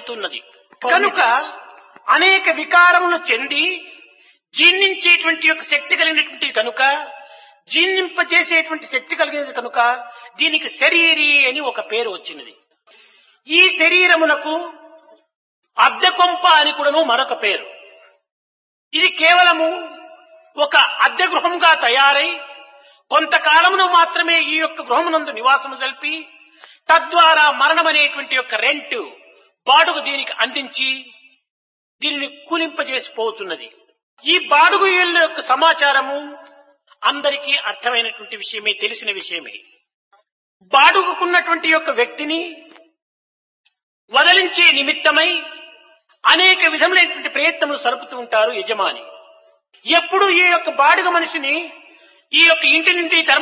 అవుతున్నది కనుక అనేక వికారములు చెంది జీర్ణించేటువంటి యొక్క శక్తి కలిగినటువంటి కనుక జీర్ణింపజేసేటువంటి శక్తి కలిగినది కనుక దీనికి శరీరి అని ఒక పేరు వచ్చినది ఈ శరీరమునకు అద్దె కొంప అని కూడాను మరొక పేరు ఇది కేవలము ఒక అద్దె గృహంగా తయారై కొంతకాలమును మాత్రమే ఈ యొక్క గృహమునందు నివాసము జరిపి తద్వారా మరణం అనేటువంటి యొక్క రెంట్ బాడుగు దీనికి అందించి దీనిని కూలింపజేసిపోతున్నది ఈ బాడుగు ఇళ్ళ యొక్క సమాచారము అందరికీ అర్థమైనటువంటి విషయమే తెలిసిన విషయమే బాడుగుకున్నటువంటి యొక్క వ్యక్తిని వదలించే నిమిత్తమై అనేక విధములైనటువంటి ప్రయత్నములు సరుపుతూ ఉంటారు యజమాని ఎప్పుడు ఈ యొక్క బాడుగ మనిషిని ఈ యొక్క ఇంటి నుండి తర